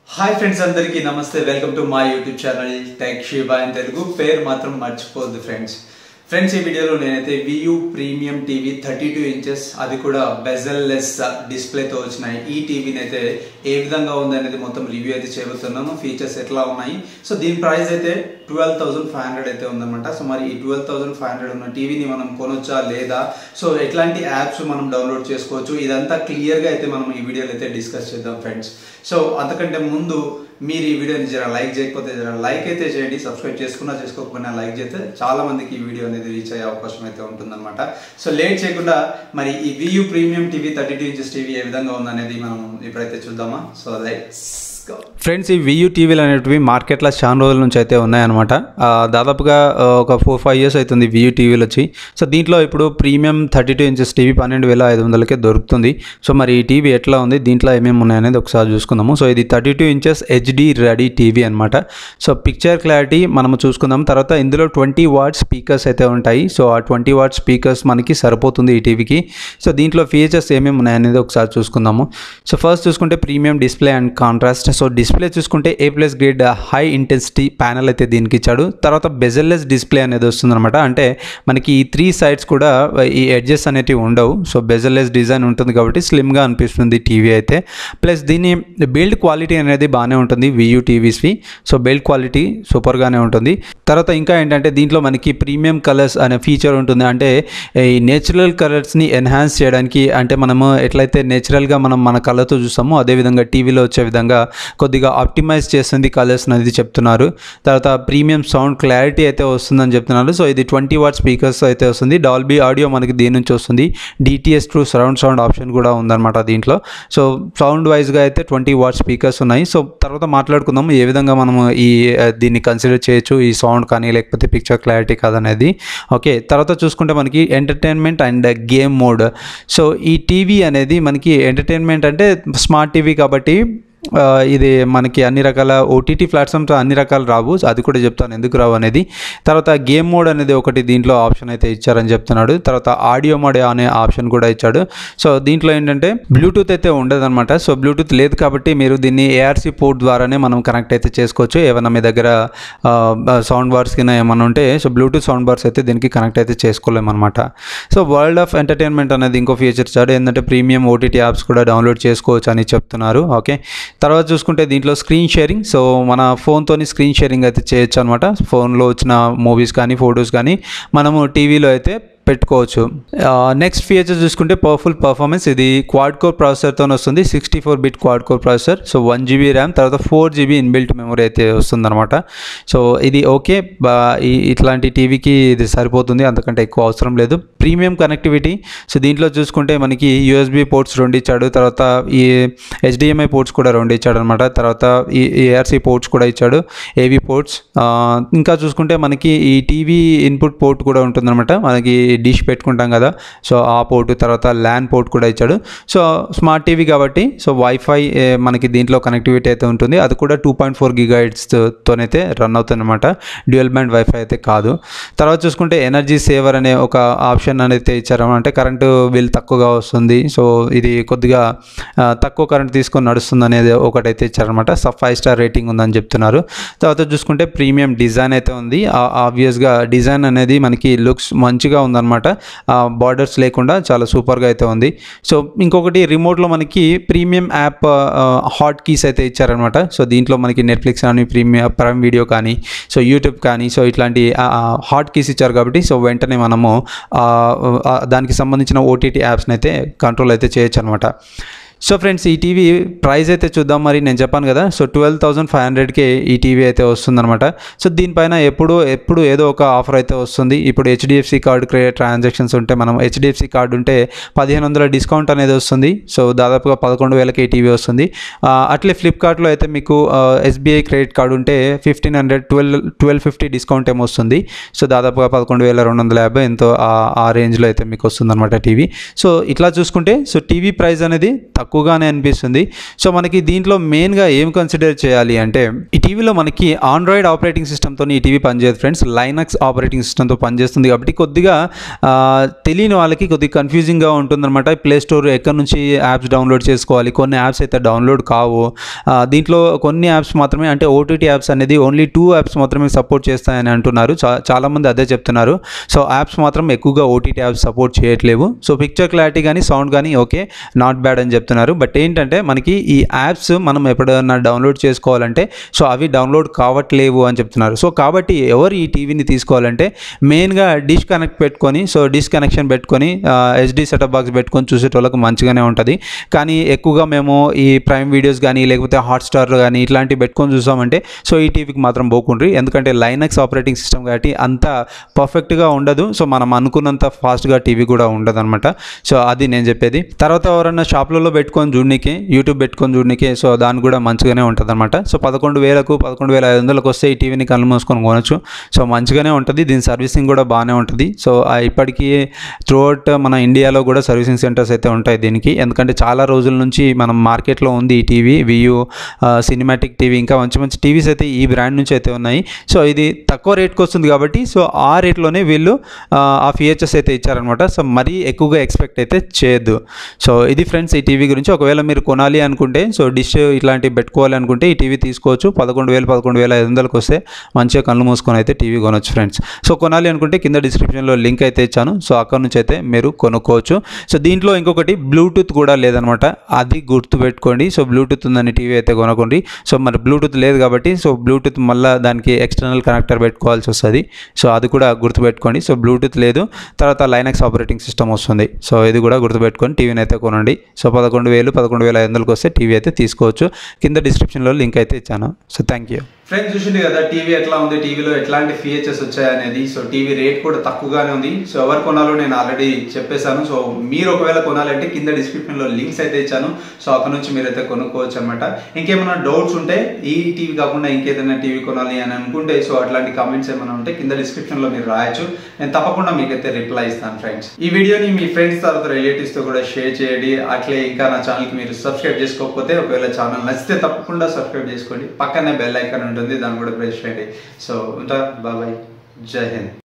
hi friends అందరికీ నమస్తే welcome to my YouTube channel tech Shiba in Telugu పేరు మాత్రం మర్చిపోద్దు ఫ్రెండ్స్ ఫ్రెండ్స్ ఈ వీడియోలో నేనైతే Vu premium TV thirty two inches అది కూడా బెజల్ లెస్ డిస్ప్లేతో వచ్చిన ఈ టీవీని అయితే ఏ విధంగా ఉంది అనేది మొత్తం రివ్యూ అయితే చేయబోతున్నాను ఫీచర్స్ ఎట్లా ఉన్నాయి సో దీని ప్రైస్ అయితే ట్వెల్వ్ థౌసండ్ ఫైవ్ హండ్రెడ్ అయితే ఉందన్నమాట సో మరి ఈ ట్వెల్వ్ థౌసండ్ ఫైవ్ హండ్రెడ్ ఉన్న టీవీని మనం కొనొచ్చా లేదా సో ఎట్లాంటి యాప్స్ మనం డౌన్లోడ్ చేసుకోవచ్చు ఇదంతా క్లియర్గా అయితే మనం ఈ వీడియోలో అయితే డిస్కస్ చేద్దాం ఫ్రెండ్స్ సో అంతకంటే ముందు మీరు ఈ వీడియోని జర లైక్ చేయకపోతే జర లైక్ అయితే చేయండి సబ్స్క్రైబ్ చేసుకున్నా చేసుకోకపోయినా లైక్ చేస్తే చాలా మందికి ఈ వీడియో అనేది రీచ్ అయ్యే అవకాశం అయితే ఉంటుందన్నమాట సో లేట్ చేయకుండా మరి ఈ Vu premium TV thirty two inches TV ఏ విధంగా ఉందనేది మనం ఇప్పుడైతే చూద్దామా సో లైట్స్ ఫ్రెండ్స్ ఈ వియూ టీవీలు అనేటివి మార్కెట్లో చాలా రోజుల నుంచి అయితే ఉన్నాయన్నమాట ఆ, దాదాపుగా ఆ, ఒక ఫోర్ ఫైవ్ ఇయర్స్ అవుతుంది వియూ టీవీలు వచ్చి సో దీంట్లో ఇప్పుడు premium thirty two inches TV పన్నెండు వేల ఐదు వందలకే దొరుకుతుంది సో మరి ఈ టీవీ ఎట్లా ఉంది దీంట్లో ఏమేమి ఉన్నాయనేది ఒకసారి చూసుకుందాము సో ఇది thirty two inches HD ready TV అనమాట సో పిక్చర్ క్లారిటీ మనం చూసుకుందాం తర్వాత ఇందులో ట్వంటీ వాట్ స్పీకర్స్ అయితే ఉంటాయి సో ఆ ట్వంటీ వాట్ స్పీకర్స్ మనకి సరిపోతుంది ఈ టీవీకి సో దీంట్లో ఫీచర్స్ ఏమేమి ఉన్నాయనేది ఒకసారి చూసుకుందాము సో ఫస్ట్ చూసుకుంటే premium display and contrast so display చూసుకుంటే A plus grade high intensity panel అయితే దీనికి ఇచ్చాడు తర్వాత బెజల్లెస్ డిస్ప్లే అనేది వస్తుందన్నమాట అంటే మనకి ఈ త్రీ సైడ్స్ కూడా ఈ ఎడ్జెస్ అనేటివి ఉండవు సో బెజల్లెస్ డిజైన్ ఉంటుంది కాబట్టి స్లిమ్గా అనిపిస్తుంది టీవీ అయితే ప్లస్ దీని బిల్డ్ క్వాలిటీ అనేది బాగానే ఉంటుంది వియూ టీవీస్వి సో బిల్డ్ క్వాలిటీ సూపర్గానే ఉంటుంది తర్వాత ఇంకా ఏంటంటే దీంట్లో మనకి ప్రీమియం కలర్స్ అనే ఫీచర్ ఉంటుంది అంటే ఈ నేచురల్ కలర్స్ని ఎన్హాన్స్ చేయడానికి అంటే మనము ఎట్లయితే నేచురల్గా మనం మన కలర్తో చూస్తామో అదేవిధంగా టీవీలో వచ్చే విధంగా కొద్దిగా ఆప్టిమైజ్ చేస్తుంది కలర్స్ అనేది చెప్తున్నారు తర్వాత ప్రీమియం సౌండ్ క్లారిటీ అయితే వస్తుందని చెప్తున్నారు సో ఇది ట్వంటీ వాట్ స్పీకర్స్ అయితే వస్తుంది డాల్బీ ఆడియో మనకి దీని నుంచి వస్తుంది DTS true surround sound option కూడా ఉందన్నమాట దీంట్లో సో సౌండ్ వైజ్గా అయితే ట్వంటీ వాట్ స్పీకర్స్ ఉన్నాయి సో తర్వాత మాట్లాడుకుందాం ఏ విధంగా మనము ఈ ఆ, దీన్ని కన్సిడర్ చేయొచ్చు ఈ సౌండ్ కానీ లేకపోతే పిక్చర్ క్లారిటీ కాదనేది ఓకే తర్వాత చూసుకుంటే మనకి entertainment and game mode so ఈ టీవీ అనేది మనకి ఎంటర్టైన్మెంట్ అంటే స్మార్ట్ టీవీ కాబట్టి ఆ, ఇది మనకి అన్ని రకాల ఓటీటీ ప్లాట్ఫామ్స్ అన్ని రకాలు రావు అది కూడా చెప్తాను ఎందుకు రావు అనేది తర్వాత గేమ్ మోడ్ అనేది ఒకటి దీంట్లో ఆప్షన్ అయితే ఇచ్చారని చెప్తున్నాడు తర్వాత ఆడియో మోడ్ అనే ఆప్షన్ కూడా ఇచ్చాడు సో దీంట్లో ఏంటంటే బ్లూటూత్ అయితే ఉండదన్నమాట సో బ్లూటూత్ లేదు కాబట్టి మీరు దీన్ని ఏఆర్సీ పోర్ట్ ద్వారానే మనం కనెక్ట్ అయితే చేసుకోవచ్చు ఏమైనా మీ దగ్గర సౌండ్ బార్స్ కింద ఏమైనా ఉంటే సో బ్లూటూత్ సౌండ్ బార్స్ అయితే దీనికి కనెక్ట్ అయితే చేసుకోలేమన్నమాట సో వరల్డ్ ఆఫ్ ఎంటర్టైన్మెంట్ అనేది ఇంకో ఫీచర్ ఇచ్చాడు ఏంటంటే ప్రీమియం ఓటీటీ యాప్స్ కూడా డౌన్లోడ్ చేసుకోవచ్చు అని చెప్తున్నారు ఓకే తర్వాత చూసుకుంటే దీంట్లో స్క్రీన్ షేరింగ్ సో మన ఫోన్తోని స్క్రీన్ షేరింగ్ అయితే చేయొచ్చు అనమాట ఫోన్లో వచ్చిన మూవీస్ కానీ ఫొటోస్ కానీ మనము టీవీలో అయితే పెట్టుకోవచ్చు నెక్స్ట్ ఫీచర్ చూసుకుంటే పవర్ఫుల్ పర్ఫార్మెన్స్ ఇది క్వాడ్ కోర్ ప్రాసెసర్తో వస్తుంది sixty four bit quad core processor so one GB RAM తర్వాత ఫోర్ జీబీ ఇన్బిల్ట్ మెమరీ అయితే వస్తుందన్నమాట సో ఇది ఓకే బా ఈ- ఇట్లాంటి టీవీకి ఇది సరిపోతుంది అంతకంటే ఎక్కువ అవసరం లేదు ప్రీమియం కనెక్టివిటీ సో దీంట్లో చూసుకుంటే మనకి యూఎస్బి పోర్ట్స్ రెండు ఇచ్చాడు తర్వాత ఈ హెచ్డిఎంఐ పోర్ట్స్ కూడా రెండు ఇచ్చాడు అనమాట తర్వాత ఈ ఏఆర్సీ పోర్ట్స్ కూడా ఇచ్చాడు ఏవి పోర్ట్స్ ఇంకా చూసుకుంటే మనకి ఈ టీవీ ఇన్పుట్ పోర్ట్ కూడా ఉంటుందన్నమాట మనకి డిష్ పెట్టుకుంటాం కదా సో ఆ పోర్ట్ తర్వాత ల్యాన్ పోర్ట్ కూడా ఇచ్చాడు సో స్మార్ట్ టీవీ కాబట్టి సో వైఫై ఏ, మనకి దీంట్లో కనెక్టివిటీ అయితే ఉంటుంది అది కూడా టూ పాయింట్ ఫోర్ తోనైతే రన్ అవుతుంది అనమాట డ్యూయల్ బ్యాండ్ వైఫై అయితే కాదు తర్వాత చూసుకుంటే ఎనర్జీ సేవర్ అనే ఒక ఆప్షన్ అనేది ఇచ్చారు అంటే కరెంటు బిల్ తక్కువగా వస్తుంది సో ఇది కొద్దిగా ఆ, తక్కువ కరెంట్ తీసుకొని నడుస్తుంది అనేది ఒకటైతే ఇచ్చారనమాట సో ఫైవ్ స్టార్ రేటింగ్ ఉందని చెప్తున్నారు తర్వాత చూసుకుంటే ప్రీమియం డిజైన్ అయితే ఉంది ఆబ్వియస్గా డిజైన్ అనేది మనకి లుక్స్ మంచిగా ఉందన్నమాట బార్డర్స్ లేకుండా చాలా సూపర్గా అయితే ఉంది సో ఇంకొకటి రిమోట్లో మనకి ప్రీమియం యాప్ హాట్ కీస్ అయితే ఇచ్చారనమాట సో దీంట్లో మనకి నెట్ఫ్లిక్స్ కానీ ప్రీమియం ప్రైమ్ వీడియో కానీ సో యూట్యూబ్ కానీ సో ఇట్లాంటి హాట్ కీస్ ఇచ్చారు కాబట్టి సో వెంటనే మనము ఆ, ఆ, దానికి సంబంధించిన ఓటీటీ యాప్స్ని అయితే కంట్రోల్ అయితే చేయొచ్చు అనమాట సో ఫ్రెండ్స్ ఈ టీవీ ప్రైస్ అయితే చూద్దాం మరి నేను చెప్పాను కదా సో ట్వెల్వ్ థౌసండ్ ఫైవ్ హండ్రెడ్కి ఈ టీవీ అయితే వస్తుందన్నమాట సో దీనిపైన ఎప్పుడు ఎప్పుడు ఏదో ఒక ఆఫర్ అయితే వస్తుంది ఇప్పుడు హెచ్డిఎఫ్సి కార్డు క్రెడిట్ ట్రాన్సాక్షన్స్ ఉంటే మనం హెచ్డిఎఫ్సి కార్డు ఉంటే పదిహేను వందల డిస్కౌంట్ అనేది వస్తుంది సో దాదాపుగా పదకొండు వేలకి ఈ టీవీ వస్తుంది ఆ, అట్లే ఫ్లిప్కార్ట్లో అయితే మీకు ఎస్బీఐ క్రెడిట్ కార్డు ఉంటే fifteen hundred twelve twelve fifty discount ఏమో వస్తుంది సో దాదాపుగా పదకొండు వేల రెండు వందల యాభై ఎంతో ఆ- ఆ రేంజ్లో అయితే మీకు వస్తుంది అనమాట టీవీ సో ఇట్లా చూసుకుంటే సో టీవీ ప్రైస్ అనేది తక్కువ తక్కువగానే అనిపిస్తుంది సో మనకి దీంట్లో మెయిన్గా ఏం కన్సిడర్ చేయాలి అంటే ఈ టీవీలో మనకి ఆండ్రాయిడ్ ఆపరేటింగ్ సిస్టమ్తో ఈ టీవీ పనిచేయదు ఫ్రెండ్స్ లైనక్స్ ఆపరేటింగ్ సిస్టమ్తో పనిచేస్తుంది కాబట్టి కొద్దిగా ఆ, తెలియని వాళ్ళకి కొద్దిగా కన్ఫ్యూజింగ్గా ఉంటుందన్నమాట ప్లే స్టోర్ ఎక్కడి నుంచి యాప్స్ డౌన్లోడ్ చేసుకోవాలి కొన్ని యాప్స్ అయితే డౌన్లోడ్ కావు ఆ, దీంట్లో కొన్ని యాప్స్ మాత్రమే అంటే ఓటీటీ యాప్స్ అనేది ఓన్లీ టూ యాప్స్ మాత్రమే సపోర్ట్ చేస్తాయని అంటున్నారు చా చాలామంది అదే చెప్తున్నారు సో యాప్స్ మాత్రం ఎక్కువగా ఓటీటీ యాప్స్ సపోర్ట్ చేయట్లేవు సో పిక్చర్ క్లారిటీ కానీ సౌండ్ కానీ ఓకే నాట్ బ్యాడ్ అని చెప్తున్నారు బట్ ఏంటంటే మనకి ఈ యాప్స్ మనం ఎప్పుడైనా డౌన్లోడ్ చేసుకోవాలంటే సో అవి డౌన్లోడ్ కావట్లేవు అని చెప్తున్నారు సో కాబట్టి ఎవరు ఈ టీవీని తీసుకోవాలంటే మెయిన్గా డిష్ కనెక్ట్ పెట్టుకొని సో డిష్ కనెక్షన్ పెట్టుకొని హెచ్డి సెటప్ బాక్స్ పెట్టుకొని చూసేటోళ్ళకి మంచిగానే ఉంటుంది కానీ ఎక్కువగా మేము ఈ ప్రైమ్ వీడియోస్ కానీ లేకపోతే హాట్స్టార్ కానీ ఇట్లాంటివి పెట్టుకొని చూసామంటే సో ఈ టీవీకి మాత్రం పోకుండ్రి ఎందుకంటే లైనక్స్ ఆపరేటింగ్ సిస్టమ్ కాబట్టి అంత పర్ఫెక్ట్గా ఉండదు సో మనం అనుకున్నంత ఫాస్ట్గా టీవీ కూడా ఉండదు అనమాట సో అది నేను చెప్పేది తర్వాత ఎవరైనా షాప్లలో పెట్టుకొని చూడనీకి యూట్యూబ్ పెట్టుకొని చూడనీకి సో దాని కూడా మంచిగానే ఉంటుంది అనమాట సో పదకొండు వేలకు పదకొండు వేల ఐదు వందలకు వస్తే ఈ టీవీని కళ్ళు మూసుకొని కొనొచ్చు సో మంచిగానే ఉంటుంది దీని సర్వీసింగ్ కూడా బాగానే ఉంటుంది సో ఆ ఇప్పటికీ త్రూఅవుట్ మన ఇండియాలో కూడా సర్వీసింగ్ సెంటర్స్ అయితే ఉంటాయి దీనికి ఎందుకంటే చాలా రోజుల నుంచి మనం మార్కెట్లో ఉంది ఈ టీవీ వియూ సినిమాటిక్ టీవీ ఇంకా మంచి మంచి టీవీస్ అయితే ఈ బ్రాండ్ నుంచి అయితే ఉన్నాయి సో ఇది తక్కువ రేట్కి వస్తుంది కాబట్టి సో ఆ రేట్లోనే వీళ్ళు ఆ, ఆ ఫీచర్స్ అయితే ఇచ్చారనమాట సో మరీ ఎక్కువగా ఎక్స్పెక్ట్ అయితే చేయొద్దు సో ఇది ఫ్రెండ్స్ ఈ టీవీ గురించి ఒకవేళ మీరు కొనాలి అనుకుంటే సో డిష్ ఇట్లాంటివి పెట్టుకోవాలి అనుకుంటే ఈ టీవీ తీసుకోవచ్చు పదకొండు వేలు పదకొండు వేల ఐదు వందలకు వస్తే మంచిగా కళ్ళు మూసుకొని అయితే టీవీ కొనవచ్చు ఫ్రెండ్స్ సో కొనాలి అనుకుంటే కింద డిస్క్రిప్షన్లో లింక్ అయితే ఇచ్చాను సో అక్కడ నుంచి అయితే మీరు కొనుక్కోవచ్చు సో దీంట్లో ఇంకొకటి బ్లూటూత్ కూడా లేదనమాట అది గుర్తుపెట్టుకోండి సో బ్లూటూత్ ఉందని టీవీ అయితే కొనకండి సో మరి బ్లూటూత్ లేదు కాబట్టి సో బ్లూటూత్ మళ్ళీ దానికి ఎక్స్టర్నల్ కనెక్టర్ పెట్టుకోవాల్సి వస్తుంది సో అది కూడా గుర్తుపెట్టుకోండి సో బ్లూటూత్ లేదు తర్వాత లైనక్స్ ఆపరేటింగ్ సిస్టమ్ వస్తుంది సో ఇది కూడా గుర్తుపెట్టుకొని టీవీని అయితే కొనండి సో పదకొండు వేలు పదకొండు వేల ఐదు వందలకు వస్తే టీవీ అయితే తీసుకోవచ్చు కింద డిస్క్రిప్షన్లో లింక్ అయితే ఇచ్చాను సో థ్యాంక్ యూ ఫ్రెండ్స్ చూసింది కదా టీవీ ఎట్లా ఉంది టీవీలో ఎట్లాంటి ఫీచర్స్ వచ్చాయనేది సో టీవీ రేట్ కూడా తక్కువగానే ఉంది సో ఎవరు కొనాలో నేను ఆల్రెడీ చెప్పేశాను సో మీరు ఒకవేళ కొనాలంటే కింద డిస్క్రిప్షన్ లో లింక్స్ అయితే ఇచ్చాను సో అక్కడ నుంచి మీరైతే కొనుక్కోవచ్చు అనమాట ఇంకేమైనా డౌట్స్ ఉంటే ఈ టీవీ కాకుండా ఇంకేదైనా టీవీ కొనాలి అని అనుకుంటే సో అట్లాంటి కామెంట్స్ ఏమైనా ఉంటే కింద డిస్క్రిప్షన్ లో మీరు రాయొచ్చు నేను తప్పకుండా మీకైతే రిప్లై ఇస్తాను ఫ్రెండ్స్ ఈ వీడియోని మీ ఫ్రెండ్స్ తర్వాత రిలేటివ్స్ తో కూడా షేర్ చేయండి అట్లే ఇంకా నా ఛానల్ కి మీరు సబ్స్క్రైబ్ చేసుకోకపోతే ఒకవేళ ఛానల్ నచ్చితే తప్పకుండా సబ్స్క్రైబ్ చేసుకోండి పక్కనే బెల్ ఐకాన్ ఉంటుంది దాన్ని కూడా ప్రెస్ చేయండి సో ఉంటా బాబాయ్ జై హింద్